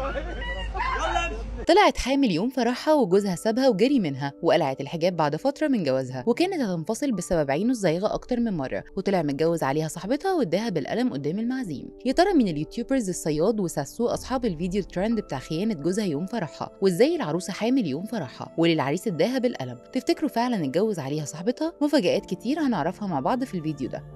طلعت حامل يوم فرحها وجوزها سابها وجري منها وقلعت الحجاب بعد فترة من جوازها وكانت هتنفصل بسبب عينه الزايغة أكتر من مرة وطلع متجوز عليها صاحبتها واداها بالقلم قدام المعازيم يا ترى من اليوتيوبرز الصياد وساسو أصحاب الفيديو الترند بتاع خيانة جوزها يوم فرحها وازاي العروسة حامل يوم فرحها وللعريس اداها بالقلم تفتكروا فعلا اتجوز عليها صاحبتها مفاجآت كتير هنعرفها مع بعض في الفيديو ده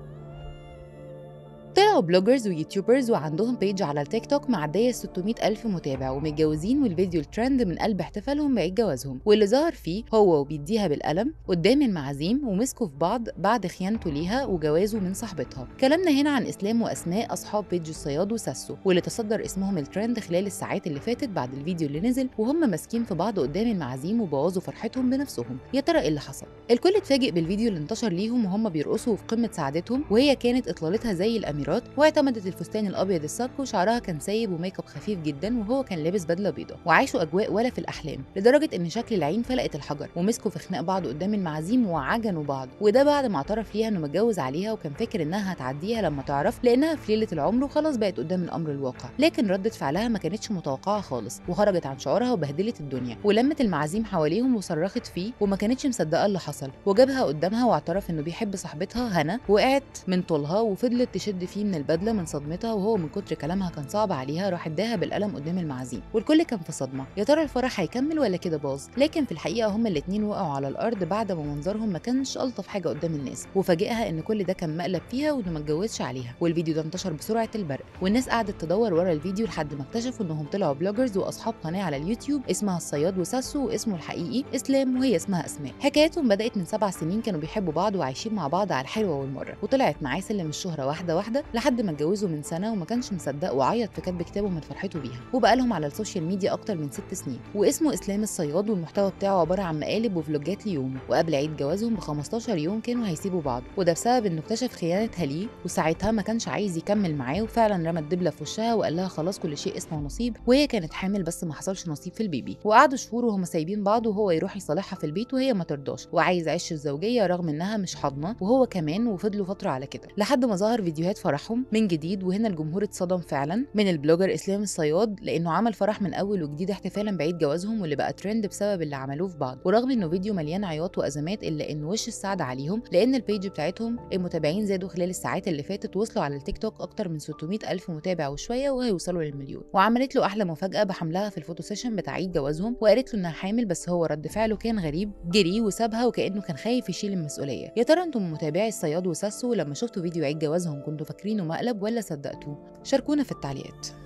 طلعوا بلوجرز ويوتيوبرز وعندهم بيج على التيك توك معدية 600 ألف متابع ومتجوزين والفيديو الترند من قلب احتفالهم بعيد جوازهم واللي ظهر فيه هو وبيديها بالقلم قدام المعازيم ومسكوا في بعض بعد خيانته ليها وجوازه من صاحبتها كلامنا هنا عن إسلام وأسماء أصحاب بيج الصياد وساسو واللي تصدر اسمهم الترند خلال الساعات اللي فاتت بعد الفيديو اللي نزل وهم ماسكين في بعض قدام المعازيم وبوظوا فرحتهم بنفسهم يا ترى ايه اللي حصل الكل اتفاجئ بالفيديو اللي انتشر ليهم وهم بيرقصوا في قمة سعادتهم وهي كانت إطلالتها زي الأميرات واعتمدت الفستان الابيض الصك وشعرها كان سايب وميك اب خفيف جدا وهو كان لابس بدله بيضاء وعاشوا اجواء ولا في الاحلام لدرجه ان شكل العين فلقت الحجر ومسكوا في خناق بعض قدام المعازيم وعجنوا بعض وده بعد ما اعترف ليها انه متجوز عليها وكان فاكر انها هتعديها لما تعرف لانها في ليله العمر وخلاص بقت قدام الامر الواقع لكن ردة فعلها ما كانتش متوقعه خالص وخرجت عن شعورها وبهدلت الدنيا ولمت المعازيم حواليهم وصرخت فيه وما كانتش مصدقه اللي حصل وجابها قدامها واعترف انه بيحب صاحبتها هنا وقعت من طولها وفضلت تشد فيه من البدله من صدمتها وهو من كتر كلامها كان صعب عليها راح اداها بالقلم قدام المعازيم والكل كان في صدمه يا ترى الفرح هيكمل ولا كده باظ لكن في الحقيقه هما الاتنين وقعوا على الارض بعد ما منظرهم ما كانش الطف حاجه قدام الناس وفاجئها ان كل ده كان مقلب فيها وانه ما اتجوزش عليها والفيديو ده انتشر بسرعه البرق والناس قعدت تدور ورا الفيديو لحد ما اكتشفوا انهم طلعوا بلوجرز واصحاب قناه على اليوتيوب اسمها الصياد وساسو واسمه الحقيقي اسلام وهي اسمها اسماء حكايتهم بدات من سبع سنين كانوا بيحبوا بعض وعايشين مع بعض على الحلوه والمره وطلعت معاه سلم الشهره واحده واحده لحد ما اتجوزوا من سنه وما كانش مصدق وعيط في كتب كتابه من فرحته بيها وبقى لهم على السوشيال ميديا اكتر من ست سنين واسمه اسلام الصياد والمحتوى بتاعه عباره عن مقالب وفلوجات ليومه وقبل عيد جوازهم ب 15 يوم كانوا هيسيبوا بعض وده بسبب انه اكتشف خيانتها ليه وساعتها ما كانش عايز يكمل معاه وفعلا رمى الدبله في وشها وقال لها خلاص كل شيء اسمه نصيب وهي كانت حامل بس ما حصلش نصيب في البيبي وقعدوا شهور وهم سايبين بعض وهو يروح يصالحها في البيت وهي ما ترضاش وعايز عيش الزوجيه رغم انها مش حاضنه وهو كمان وفضلوا فتره على كده لحد ما ظهر فيديوهات فرحهم من جديد وهنا الجمهور اتصدم فعلا من البلوجر اسلام الصياد لانه عمل فرح من اول وجديد احتفالا بعيد جوازهم واللي بقى ترند بسبب اللي عملوه في بعض ورغم انه فيديو مليان عياط وازمات الا انه وش السعد عليهم لان البيج بتاعتهم المتابعين زادوا خلال الساعات اللي فاتت وصلوا على التيك توك اكتر من 600 الف متابع وشويه وهيوصلوا للمليون وعملت له احلى مفاجاه بحملها في الفوتو سيشن بتاع عيد جوازهم وقالت له انها حامل بس هو رد فعله كان غريب جري وسابها وكانه كان خايف يشيل المسؤوليه يا ترى انتم متابعي الصياد وساسو لما شفتوا فيديو عيد جوازهم كنتوا فاكرينه مقلب ولا صدقتوه شاركونا في التعليقات